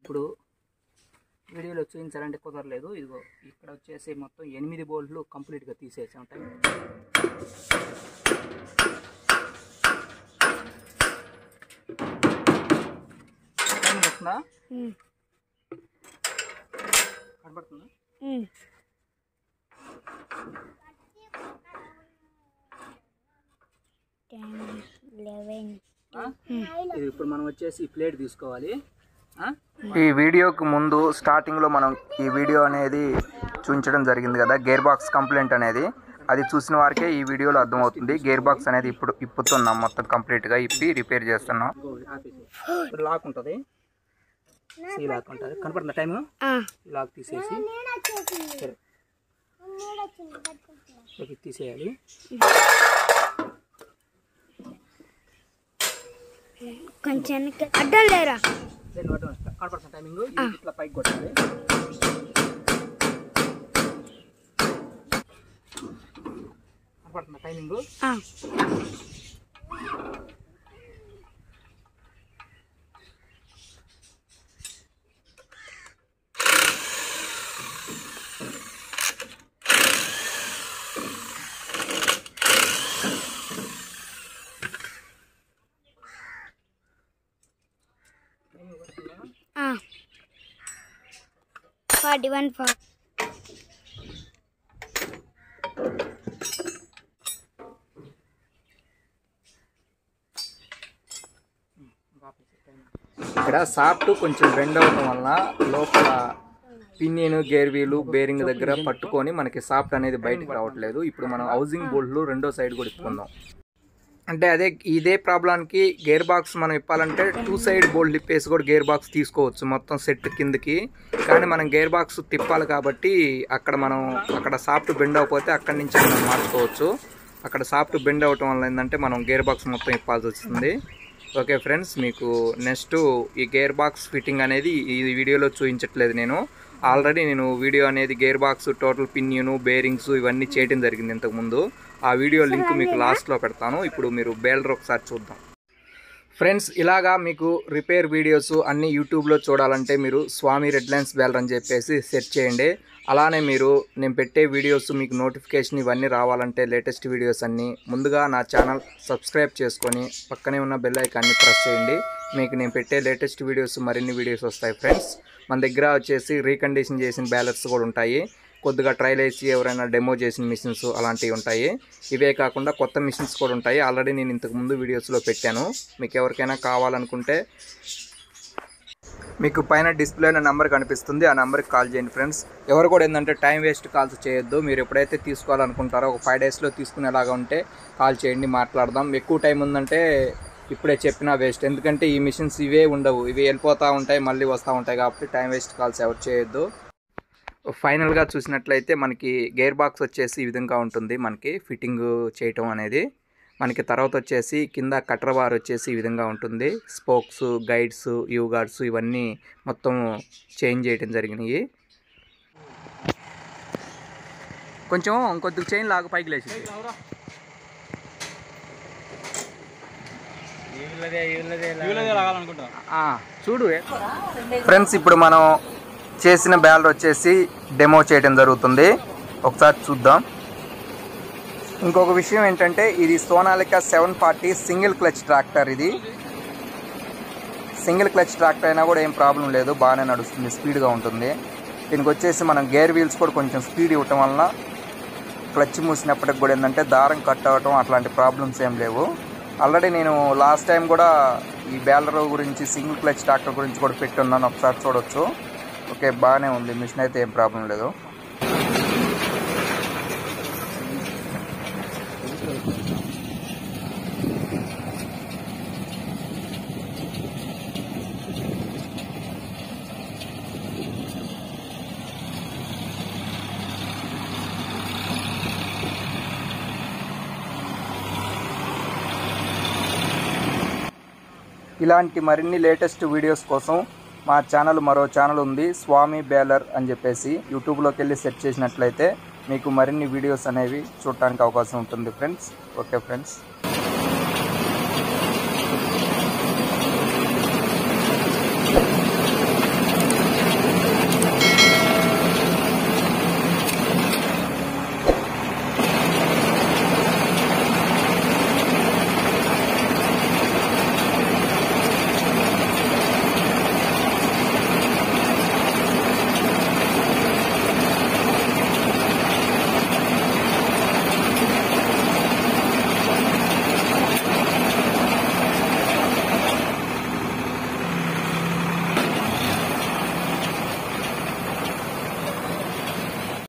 ఇప్పుడు వీడియోలో చూపించాలంటే కుదరలేదు ఇదిగో ఇక్కడ వచ్చేసి మొత్తం ఎనిమిది బోల్ట్లు కంప్లీట్గా తీసేసాం టైం టైం వస్తుందా ఉమ్, కనబడుతుందా ఉమ్. టెన్ లెవెన్ ఆ? ఇది ఇప్పుడు మనం వచ్చేసి ఈ ప్లేట్ తీసుకోవాలి ఆ? ఈ వీడియోకి ముందు స్టార్టింగ్లో మనం ఈ వీడియో అనేది చూపించడం జరిగింది కదా గేర్ బాక్స్ కంప్లైంట్ అనేది అది చూసిన వారికే ఈ వీడియోలో అర్థమవుతుంది గేర్ బాక్స్ అనేది ఇప్పుడు ఇప్పుతున్నాం మొత్తం కంప్లీట్గా ఇప్పి రిపేర్ చేస్తున్నాం ఇదిగో ఆపేసి ఇప్పుడు లాక్ ఉంటుంది ఈ లాక్ ఉంటుంది కనపడుతుందా టైం ఆ, ఈ లాక్ తీసేసి సరే ఓకే తీసేయాలి కొంచెం వెనక్కి- అడ్డం లేరా దాన్ని బట్టి కనపడుతున్న టైమింగ్ ఇట్లా పైకి కొట్టాలి కనపడుతున్న టైమింగ్ ఆ, ఆ. ఫార్టీ వన్ ఫార్ ఇక్కడ సాఫ్ట్ కొంచెం బెండ్ అవడం వలన లోపల పిన్నియన్ గేర్ వీలు బేరింగ్ దగ్గర పట్టుకొని మనకి సాఫ్ట్ అనేది బయటకు రావట్లేదు ఇప్పుడు మనం హౌసింగ్ బోల్డ్లు రెండో సైడ్ కూడా ఇప్పుకుందాం అంటే అదే ఇదే ప్రాబ్లానికి గేర్ బాక్స్ మనం ఇప్పాలంటే టూ సైడ్ బోల్డ్ ఇప్పేసి కూడా గేర్ బాక్స్ తీసుకోవచ్చు మొత్తం సెట్ కిందకి కానీ మనం గేర్ బాక్స్ తిప్పాలి కాబట్టి అక్కడ మనం అక్కడ సాఫ్ట్ బెండ్ అవ్వకపోతే అక్కడి నుంచి మనం మార్చుకోవచ్చు అక్కడ సాఫ్ట్ బెండ్ అవ్వటం వల్ల ఏంటంటే మనం గేర్ బాక్స్ మొత్తం ఇప్పాల్సి వస్తుంది ఓకే ఫ్రెండ్స్ మీకు నెక్స్ట్ ఈ గేర్ బాక్స్ ఫిట్టింగ్ అనేది ఈ వీడియోలో చూపించట్లేదు నేను ఆల్రెడీ నేను వీడియో అనేది గేర్ బాక్స్ టోటల్ పిన్యూను బేరింగ్స్ ఇవన్నీ చేయడం జరిగింది ఇంతకుముందు ఆ వీడియో లింక్ మీకు లాస్ట్లో పెడతాను ఇప్పుడు మీరు బేలర్ ఒకసారి చూద్దాం ఫ్రెండ్స్ ఇలాగా మీకు రిపేర్ వీడియోస్ అన్ని యూట్యూబ్లో చూడాలంటే మీరు స్వామి రెడ్ లైన్స్ బేలర్ అని చెప్పేసి సెర్చ్ చేయండి అలానే మీరు నేను పెట్టే వీడియోస్ మీకు నోటిఫికేషన్ ఇవన్నీ రావాలంటే లేటెస్ట్ వీడియోస్ అన్నీ ముందుగా నా ఛానల్ సబ్స్క్రైబ్ చేసుకొని పక్కనే ఉన్న బెల్ ఐకాన్ని ప్రెస్ చేయండి మీకు నేను పెట్టే లేటెస్ట్ వీడియోస్ మరిన్ని వీడియోస్ వస్తాయి ఫ్రెండ్స్ మన దగ్గర వచ్చేసి రీకండిషన్ చేసిన బ్యాలర్స్ కూడా ఉంటాయి కొద్దిగా ట్రయల్ వేసి ఎవరైనా డెమో చేసిన మిషన్స్ అలాంటివి ఉంటాయి ఇవే కాకుండా కొత్త మిషన్స్ కూడా ఉంటాయి ఆల్రెడీ నేను ఇంతకు ముందు వీడియోస్లో పెట్టాను మీకు ఎవరికైనా కావాలనుకుంటే మీకు పైన డిస్ప్లేలో నెంబర్ కనిపిస్తుంది ఆ నెంబర్కి కాల్ చేయండి ఫ్రెండ్స్ ఎవరు కూడా ఏంటంటే టైం వేస్ట్ కాల్స్ చేయొద్దు మీరు ఎప్పుడైతే తీసుకోవాలనుకుంటారో ఒక ఫైవ్ డేస్లో తీసుకునేలాగా ఉంటే కాల్ చేయండి మాట్లాడదాం ఎక్కువ టైం ఉందంటే ఇప్పుడే చెప్పినా వేస్ట్ ఎందుకంటే ఈ మిషన్స్ ఇవే ఉండవు ఇవి వెళ్ళిపోతూ ఉంటాయి మళ్ళీ వస్తూ ఉంటాయి కాబట్టి టైం వేస్ట్ కాల్స్ ఎవరు చేయొద్దు ఫైనల్గా చూసినట్లయితే మనకి గేర్ బాక్స్ వచ్చేసి ఈ విధంగా ఉంటుంది మనకి ఫిట్టింగ్ చేయటం అనేది మనకి తర్వాత వచ్చేసి కింద కటర్ బార్ వచ్చేసి ఈ విధంగా ఉంటుంది స్పోక్స్ గైడ్స్ యూ గార్డ్స్ ఇవన్నీ మొత్తం చేంజ్ చేయడం జరిగినాయి కొంచెం కొద్దిగా చైన్ లాగా పైకి లేచి చూడు ఫ్రెండ్స్ ఇప్పుడు మనం చేసిన బ్యాలర్ వచ్చేసి డెమో చేయడం జరుగుతుంది ఒకసారి చూద్దాం ఇంకొక విషయం ఏంటంటే ఇది Sonalika seven forty single clutch tractor ఇది సింగిల్ క్లచ్ ట్రాక్టర్ అయినా కూడా ఏం ప్రాబ్లం లేదు బాగానే నడుస్తుంది స్పీడ్గా ఉంటుంది దీనికి వచ్చేసి మనం గేర్ వీల్స్ కూడా కొంచెం స్పీడ్ ఇవ్వటం వలన క్లచ్ మూసినప్పటికి కూడా ఏంటంటే దారం కట్ అవ్వటం అట్లాంటి ప్రాబ్లమ్స్ ఏం లేవు ఆల్రెడీ నేను లాస్ట్ టైం కూడా ఈ బ్యాలర్ గురించి సింగిల్ క్లచ్ ట్రాక్టర్ గురించి కూడా పెట్టి ఉన్నాను ఒకసారి చూడొచ్చు ఓకే బాగానే ఉంది మిషన్ అయితే ఏం ప్రాబ్లం లేదు ఇలాంటి మరిన్ని లేటెస్ట్ వీడియోస్ కోసం మా ఛానల్ మరో ఛానల్ ఉంది స్వామి బేలర్ అని చెప్పేసి యూట్యూబ్లోకి వెళ్ళి సెర్చ్ చేసినట్లయితే మీకు మరిన్ని వీడియోస్ అనేవి చూడటానికి అవకాశం ఉంటుంది ఫ్రెండ్స్ ఓకే ఫ్రెండ్స్